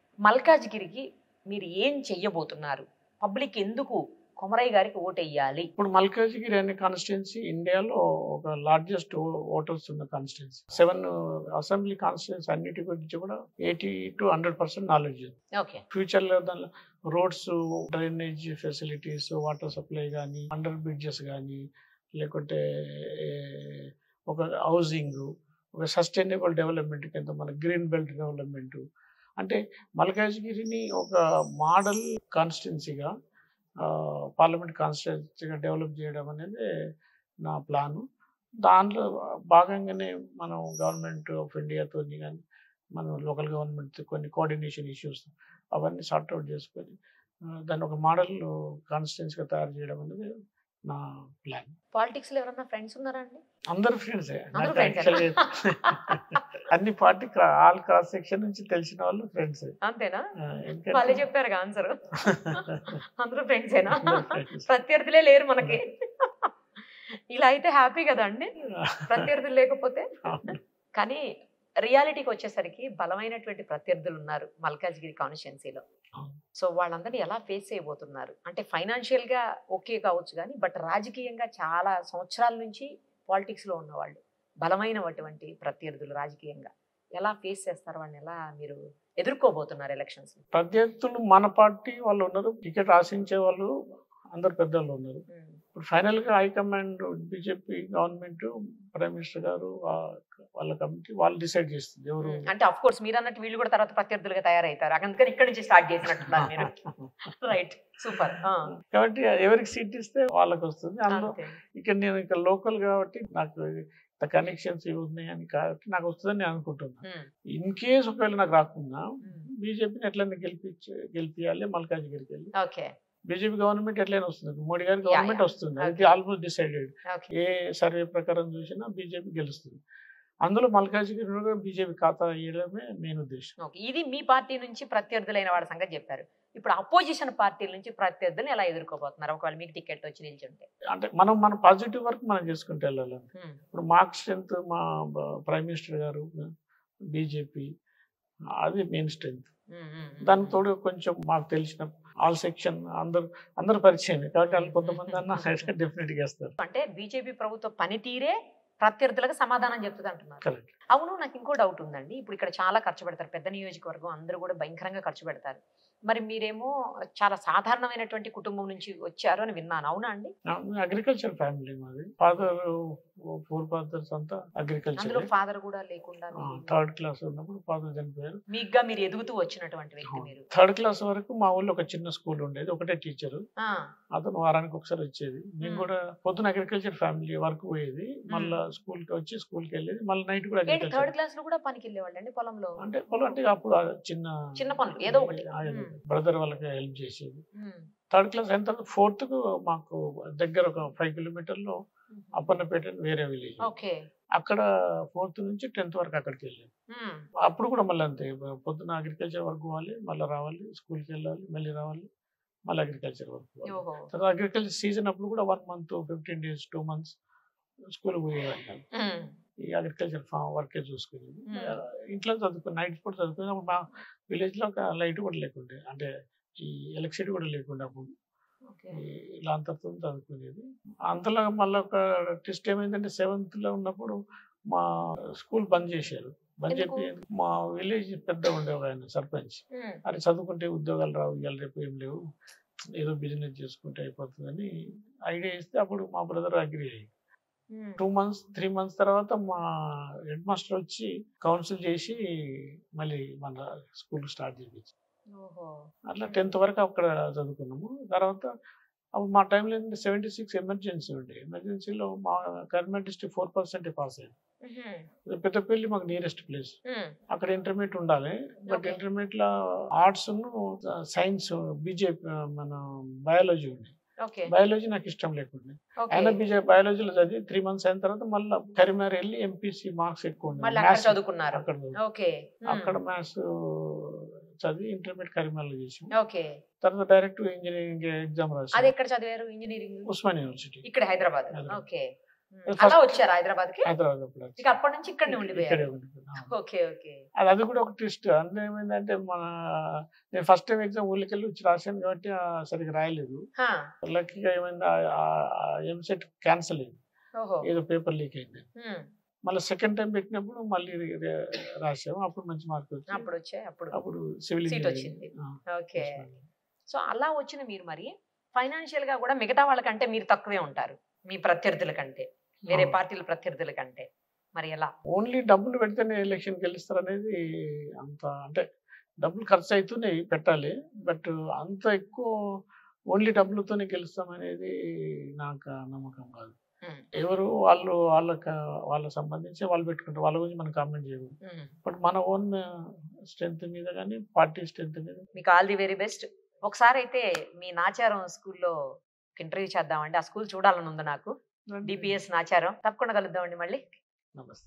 మల్కాజ్గిరికి మీరు ఏం చెయ్యబోతున్నారు పబ్లిక్ ఎందుకు కొమరయ్య గారికి ఓటెయ్యాలి ఇప్పుడు మల్కాజ్గిరి అనే కాన్స్టిట్యున్సీ ఇండియాలో ఒక లార్జెస్ట్ ఓటర్స్ ఉన్న కాన్స్టిట్యున్సీ సెవెన్ అసెంబ్లీ కాన్స్టిట్యున్సీ అన్నిటి గురించి కూడా eighty to hundred percent knowledge ఉంది ఓకే ఫ్యూచర్లో దానిలో roads drainage facilities water supply కానీ అండర్ బ్రిడ్జెస్ కానీ లేకుంటే ఏ, ఒక హౌసింగ్ ఒక సస్టైనబుల్ డెవలప్మెంట్ కింద మన గ్రీన్ బెల్ట్ డెవలప్మెంట్ అంటే మల్కాజ్గిరిని ఒక మోడల్ కాన్స్టిట్యున్సీగా పార్లమెంట్ కాన్స్టిట్యున్సీగా డెవలప్ చేయడం అనేది నా ప్లాను దాంట్లో భాగంగానే మనం గవర్నమెంట్ ఆఫ్ ఇండియాతో కానీ మనం లోకల్ గవర్నమెంట్ కొన్ని కోఆర్డినేషన్ ఇష్యూస్ అవన్నీ సార్ట్అవుట్ చేసుకొని ఆ, దాన్ని ఒక మోడల్ కాన్స్టిట్యున్సీగా తయారు చేయడం అనేది నా ప్లాన్ పాలిటిక్స్ లో ఎవరన్నా ఫ్రెండ్స్ ఉన్నారా అండి అందరు ఫ్రెండ్సే అందరూ friends ఏనా? అన్ని పార్టీ ఆల్ క్రాస్ సెక్షన్ నుంచి తెలిసిన వాళ్ళు ఫ్రెండ్స్ అంతేనా వాళ్ళే చెప్పారు ఆన్సర్ అందరూ ఫ్రెండ్సేనా అందరూ friends. ప్రత్యర్థులే లేరు మనకి ఇలా అయితే హ్యాపీ కదా అండి ప్రత్యర్థులు లేకపోతే కానీ రియాలిటీకి వచ్చేసరికి బలమైనటువంటి ప్రత్యర్థులు ఉన్నారు మల్కాజ్గిరి కాన్స్టిట్యున్సీలో అవును. సో వాళ్ళందరినీ ఎలా ఫేస్ చేయబోతున్నారు అంటే ఫైనాన్షియల్ గా ఓకే కావచ్చు కానీ బట్ రాజకీయంగా చాలా సంవత్సరాల నుంచి పాలిటిక్స్ లో ఉన్నవాళ్ళు బలమైనటువంటి ప్రత్యర్థులు రాజకీయంగా ఎలా ఫేస్ చేస్తారు వాళ్ళని ఎలా మీరు ఎదుర్కోబోతున్నారు ఎలక్షన్స్ ప్రత్యర్థులు మన పార్టీ వాళ్ళు ఉన్నారు టికెట్ ఆశించే వాళ్ళు అందరు పెద్దలు ఉన్నారు ఇప్పుడు ఫైనల్ గా high command BJP government prime minister garu ఆ- వాళ్ళ కమిటీ వాళ్ళు డిసైడ్ చేస్తుంది ఎవరు అంటే అఫ్ కోర్స్ మీరు అన్నట్టు వీళ్ళు కూడా తర్వాత ప్రత్యర్థులుగా తయారవుతారు అందుకని ఇక్కడ నుంచి స్టార్ట్ చేసినట్టున్నారు మీరు రైట్ సూపర్ కాబట్టి ఎవరికి సీట్ ఇస్తే వాళ్ళకి వస్తుంది అందులో ఇక్కడ నేను ఇక్కడ లోకల్ కాబట్టి నాకు కనెక్షన్స్ ఇవి ఉన్నాయని కాబట్టి నాకు వస్తుందని నేను అనుకుంటున్నాను ఇన్ కేస్ ఒకవేళ నాకు రాకుండా బీజేపీని ఎట్లయినా గెలిపించి గెలిపించాలి మల్కాజ్గిరికి వెళ్ళి ఓకే బీజేపీ గవర్నమెంట్ ఎట్లయినా వస్తుంది మోడీ గారి గవర్నమెంట్ yeah. వస్తుంది అది Okay. ఆల్మోస్ట్ డిసైడెడ్ ఓకే ఏ సర్వే ప్రకారం చూసినా బీజేపీ గెలుస్తుంది అందులో మల్కాజ్గిరి కూడా బీజేపీ ఖాతా వేయడమే మెయిన్ ఉద్దేశం ఓకే ఇది మీ పార్టీ నుంచి ప్రత్యర్థులైన వాళ్ళ సంగతి చెప్పారు ఇప్పుడు అపోజిషన్ పార్టీల నుంచి ప్రత్యర్థులను ఎలా ఎదుర్కోబోతున్నారు ఒకవేళ మీకు టికెట్ వచ్చి నిల్చుంటే అంటే మనం మన పాజిటివ్ వర్క్ మనం చేసుకుంటూ వెళ్ళాలి ఇప్పుడు మార్క్ స్ట్రెంత్ మా ప్రైమ్ మినిస్టర్ గారు బీజేపీ అది మెయిన్ స్ట్రెంత్ దానికి తోడు కొంచెం మాకు తెలిసిన ఆల్ సెక్షన్ అందరు అందరు పరిచయం కాబట్టి వాళ్ళు కొంతమంది అన్న డెఫినెట్గా వేస్తారు అంటే బీజేపీ ప్రభుత్వ పనితీరే ప్రత్యర్థులకు సమాధానం చెప్తుంది అంటున్నారు కరెక్ట్ అవును నాకు ఇంకో డౌట్ ఉందండి ఇప్పుడు ఇక్కడ చాలా ఖర్చు పెడతారు పెద్ద నియోజకవర్గం అందరూ కూడా భయంకరంగా ఖర్చు పెడతారు మరి మీరేమో చాలా సాధారణమైనటువంటి కుటుంబం నుంచి వచ్చారు అని విన్నాను అవునా అండి అగ్రికల్చర్ ఫ్యామిలీ మాది ఫాదర్ ఫోర్ ఫాదర్స్ అంతా అగ్రికల్చర్ అందులో ఫాదర్ కూడా లేకుండా మీరు- థర్డ్ క్లాస్ ఉన్నప్పుడు ఫాదర్ చనిపోయారు మీగ్గా మీరు ఎదుగుతూ వచ్చినటువంటి వ్యక్తి మీరు థర్డ్ క్లాస్ వరకు మా ఊళ్ళో ఒక చిన్న స్కూల్ ఉండేది ఒకటే టీచర్ ఆ, అతను వారానికి ఒకసారి వచ్చేది మేము మ్మ్. కూడా పొద్దున అగ్రికల్చర్ ఫ్యామిలీ వర్క్ పోయేది మళ్ళీ స్కూల్ కి వచ్చి స్కూల్ కి వెళ్ళేది మళ్ళీ నైట్ కూడా ఏంటి అగ్రికల్చర్ థర్డ్ క్లాస్ లో కూడా పనికి వెళ్ళేవాళ్ళు అండి పొలంలో అంటే పొలం అంటే అప్పుడు ఆ చిన్న చిన్న పనులు, ఏదో ఒకటి. మ్మ్. బ్రదర్ వాళ్ళకి హెల్ప్ చేసేది ఉమ్, థర్డ్ క్లాస్ అయిన తర్వాత ఫోర్త్ కు మాకు దగ్గర ఒక ఫైవ్ కిలోమీటర్లో ఉమ్. అప్పన్నపేట అని వేరే విలేజ్ ఓకే అక్కడ ఫోర్త్ నుంచి టెన్త్ వరకు అక్కడికి వెళ్ళాను ఉమ్, అప్పుడు కూడా మళ్ళీ అంతే పొద్దున అగ్రికల్చర్ వర్క్ పోవాలి మళ్ళీ రావాలి స్కూల్కి వెళ్ళాలి మళ్ళీ రావాలి మళ్ళీ అగ్రికల్చర్ వర్క్ పోవాలి ఓహో తర్వాత అగ్రికల్చర్ సీజన్ అప్పుడు కూడా one month fifteen days two months స్కూల్కి పోయేవాడిని ఉమ్, ఈ అగ్రికల్చర్ ఫామ్ వర్కే చూసుకునేది Hmm. ఆ, ఇంట్లో చదువుకుని నైట్ పూట చదువుకుని అప్పుడు మా విలేజ్లో ఒక లైట్ కూడా లేకుండే అంటే ఈ ఎలక్ట్రిసిటీ కూడా లేకుండే అప్పుడు ఓకే ఈ లాంతర్తో చదువుకునేది అంతలో మళ్ళీ ఒక టెస్ట్ ఏమైందంటే సెవెంత్ లో ఉన్నప్పుడు మా స్కూల్ బంద్ చేశారు బంద్ ఎందుకు? చెప్పి మా విలేజ్ పెద్ద ఉండే ఒక ఆయన సర్పంచ్ ఉమ్, అది చదువుకుంటే ఉద్యోగాలు రావు ఇవాళ రేపు ఏం లేవు ఏదో బిజినెస్ చేసుకుంటే అయిపోతుందని ఐడియా ఇస్తే అప్పుడు మా బ్రదర్ అగ్రి అయ్యి ఉమ్, టూ మంత్స్ త్రీ మంత్స్ తర్వాత మా హెడ్ మాస్టర్ వచ్చి కౌన్సిల్ చేసి మళ్ళీ మన స్కూల్ స్టార్ట్ చేయించి ఓహో అట్లా టెన్త్ వరకు అక్కడ చదువుకున్నాము తర్వాత అప్పుడు మా టైంలో ఏంటంటే సెవెంటీ సిక్స్ ఎమర్జెన్సీ ఉండే ఎమర్జెన్సీలో మా Karimnagar district four percent pass అయ్యింది ఉహుం, పెద్దపల్లి మాకు నియరెస్ట్ ప్లేస్ ఉమ్, అక్కడ ఇంటర్మీడియట్ ఉండాలి బట్ Okay. ఇంటర్మీడియట్ లో ఆర్ట్స్ సైన్స్ బీజేపీ మన బయాలజీ ఉంది ఓకే బయాలజీ నాకు ఇష్టం లేకుండా ఓకే అయినా బీజే బయాలజీలో చదివి త్రీ మంత్స్ అయిన తర్వాత మళ్ళీ కరీంనగర్ వెళ్ళి ఎంపీసీ మార్క్స్ ఎక్కువ ఉన్నాయి. మళ్ళీ అక్కడ Maths చదువుకున్నారు అక్కడ చదువు- ఓకే ఉమ్, అక్కడ మ్యాథ్స్ చదివి ఇంటర్మీడియట్ కరీంనగర్లో చేసాం ఓకే తర్వాత డైరెక్ట్ ఇంజనీరింగ్ ఎగ్జామ్ అది రాసాం ఎక్కడ చదివారు ఇంజనీరింగ్ ఉస్మాన్ యూనివర్సిటీ ఇక్కడ హైదరాబాద్ హైదరాబాద్. ఓకే ఉమ్. అలా వచ్చారు హైదరాబాద్ కి హైదరాబాద్ అప్పుడు వచ్చి. ఇక అప్పటి నుంచి ఇక్కడనే ఇక్కడే ఉండిపోయారు ఉండిపోయాను. ఓకే ఓకే అది అది కూడా ఒక ట్విస్ట్ అందులో ఏమైందంటే మన నేను ఫస్ట్ టైం ఎగ్జామ్ ఊళ్ళకి వెళ్ళి వచ్చి రాశాను కాబట్టి ఆ, సరిగ్గా రాయలేదు హా, లక్కీగా ఏమైంది ఎంసెట్ క్యాన్సిల్ అయింది ఓహో ఏదో పేపర్ లీక్ అయింది ఉమ్. మళ్ళీ సెకండ్ టైం పెట్టినప్పుడు మళ్ళీ రే- రే- రాసాము అప్పుడు మంచి మార్క్ వచ్చింది అప్పుడు వచ్చాయి అప్పుడు అప్పుడు సివిల్ సీట్ వచ్చింది ఓకే సో అలా వచ్చిన మీరు మరి ఫైనాన్షియల్ గా కూడా మిగతా వాళ్ళకంటే మీరు తక్కువే ఉంటారు మీ ప్రత్యర్థుల కంటే వేరే పార్టీల ప్రత్యర్థుల కంటే మరి ఎలా ఓన్లీ డబ్బులు పెడితేనే ఎలక్షన్ గెలుస్తారు అనేది అంత అంటే డబ్బులు ఖర్చు అవుతున్నాయి పెట్టాలి బట్ అంత ఎక్కువ ఓన్లీ డబ్బులతోనే గెలుస్తాం అనేది నాకు నమ్మకం కాదు ఉమ్, ఎవరు వాళ్ళు వాళ్ళకి వాళ్ళకి సంబంధించి వాళ్ళు పెట్టుకుంటారు వాళ్ళ గురించి మనం కామెంట్ చేయకూడదు ఉమ్. బట్ మన ఓన్ స్ట్రెంత్ మీద కానీ పార్టీ స్ట్రెంత్ మీద మీకు ఆల్ ది వెరీ బెస్ట్ ఒకసారి అయితే మీ నాచారం స్కూల్లో ఇంటర్వ్యూ చేద్దామండి ఆ స్కూల్ చూడాలని ఉంది నాకు డిపిఎస్ నాచారం తప్పకుండా కలుద్దామండి మళ్ళీ నమస్తే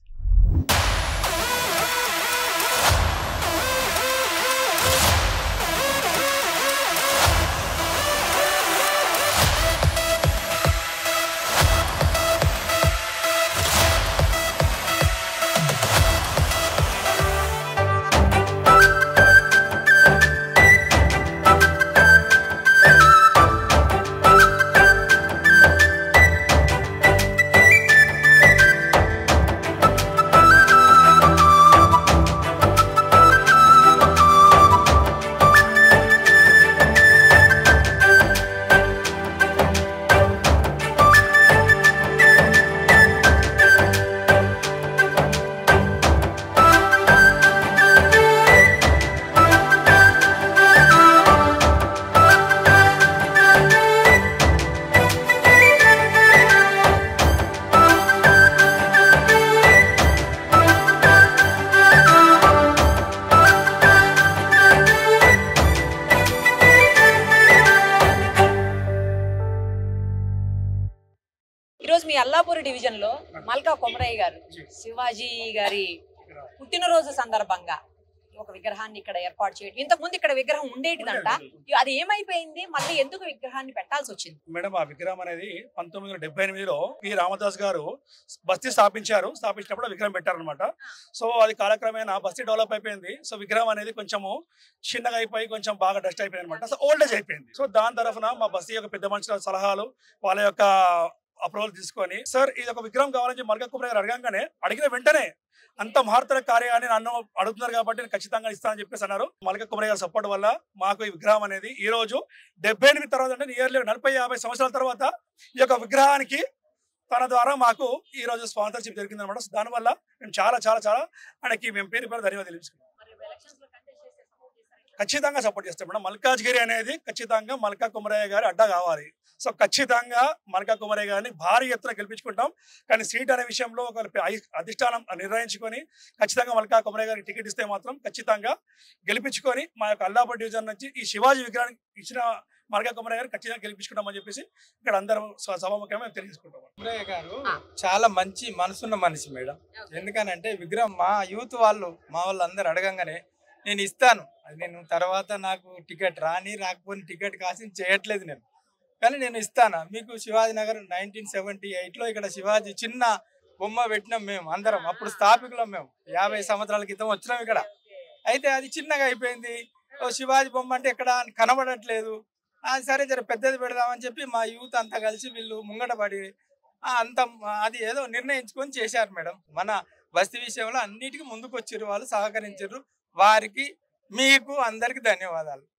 ఈరోజు మీ అల్లాపూర్ డివిజన్ లో మల్కా కొమరయ్య గారు శివాజీ గారి పుట్టినరోజు సందర్భంగా ఒక విగ్రహాన్ని ఇక్కడ ఏర్పాటు చేయడం ఇంతకు ముందు ఇక్కడ విగ్రహం ఉండేటిదంట అది ఏమైపోయింది మళ్ళీ ఎందుకు విగ్రహాన్ని పెట్టాల్సి వచ్చింది మేడం ఆ విగ్రహం అనేది పంతొమ్మిది వందల డెబ్బై ఎనిమిదిలో పి రామదాస్ గారు బస్తీ స్థాపించారు స్థాపించినప్పుడు ఆ విగ్రహం పెట్టారనమాట సో అది కాలక్రమేణా బస్తీ డెవలప్ అయిపోయింది సో విగ్రహం అనేది కొంచెము చిన్నగా అయిపోయి కొంచెం బాగా డస్ట్ అయిపోయింది అనమాట సో ఓల్డ్ ఏజ్ అయిపోయింది సో దాని తరఫున మా బస్తీ యొక్క పెద్ద మనుషుల సలహాలు వాళ్ళ యొక్క అప్రూవల్ తీసుకొని సార్ ఇది ఒక విగ్రహం కావాలని చెప్పి మల్కా కుమార్ గారు అడగంగానే అడిగిన వెంటనే అంత మహత్తర కార్యాన్ని నన్ను అడుగుతున్నారు కాబట్టి నేను ఖచ్చితంగా ఇస్తానని చెప్పేసి అన్నారు మల్కా కుమార్ గారి సపోర్ట్ వల్ల మాకు ఈ విగ్రహం అనేది ఈ రోజు డెబ్బై ఎనిమిది తర్వాత అంటే నియర్లీ నలభై యాభై సంవత్సరాల తర్వాత ఈ యొక్క విగ్రహానికి తన ద్వారా మాకు ఈ రోజు స్పాన్సర్షిప్ జరిగింది అనమాట దానివల్ల మేము చాలా చాలా చాలా ఆయనకి మేము పేరు పేరు ధన్యవాదాలు తెలుసుకున్నాం ఖచ్చితంగా సపోర్ట్ చేస్తాం మేడం మల్కాజ్గిరి అనేది ఖచ్చితంగా మల్కా కుమరయ్య గారి అడ్డా కావాలి సో ఖచ్చితంగా మల్కా కుమరయ్య గారిని భారీ ఎత్తున గెలిపించుకుంటాం కానీ సీట్ అనే విషయంలో ఒక ఐ- అధిష్టానం నిర్ణయించుకొని ఖచ్చితంగా మల్కా కుమరయ్య గారికి టికెట్ ఇస్తే మాత్రం ఖచ్చితంగా గెలిపించుకొని మా యొక్క అల్లాపూర్ డివిజన్ నుంచి ఈ శివాజీ విగ్రహానికి ఇచ్చిన మల్కా కుమరయ్య గారిని ఖచ్చితంగా గెలిపించుకుంటామని చెప్పేసి ఇక్కడ అందరం స- సభాముఖంగా మేము తెలియజేసుకుంటాం కుమరయ్య గారు ఆ. చాలా మంచి మనసున్న మనిషి మేడం ఎందుకనంటే విగ్రహం మా యూత్ వాళ్ళు మా వాళ్ళు అందరు అడగంగానే నేను ఇస్తాను అది నేను తర్వాత నాకు టికెట్ రాని రాకపోని టికెట్ కాసి చేయట్లేదు నేను కానీ నేను ఇస్తాను మీకు శివాజీ నగర్ నైన్టీన్ సెవెంటీ ఎయిట్లో ఇక్కడ శివాజీ చిన్న బొమ్మ పెట్టినాం మేము అందరం అప్పుడు స్థాపికులం మేము యాభై సంవత్సరాల క్రితం వచ్చినాం ఇక్కడ అయితే అది చిన్నగా అయిపోయింది ఓ శివాజీ బొమ్మ అంటే ఎక్కడ కనబడట్లేదు ఆ, సరే జర పెద్దది పెడదామని చెప్పి మా యూత్ అంతా కలిసి వీళ్ళు ముంగట పడి ఆ, అంత అది ఏదో నిర్ణయించుకొని చేశారు మేడం మన బస్తీ విషయంలో అన్నిటికీ ముందుకు వచ్చిర్రు వాళ్ళు సహకరించారు వారికి మీకు అందరికి ధన్యవాదాలు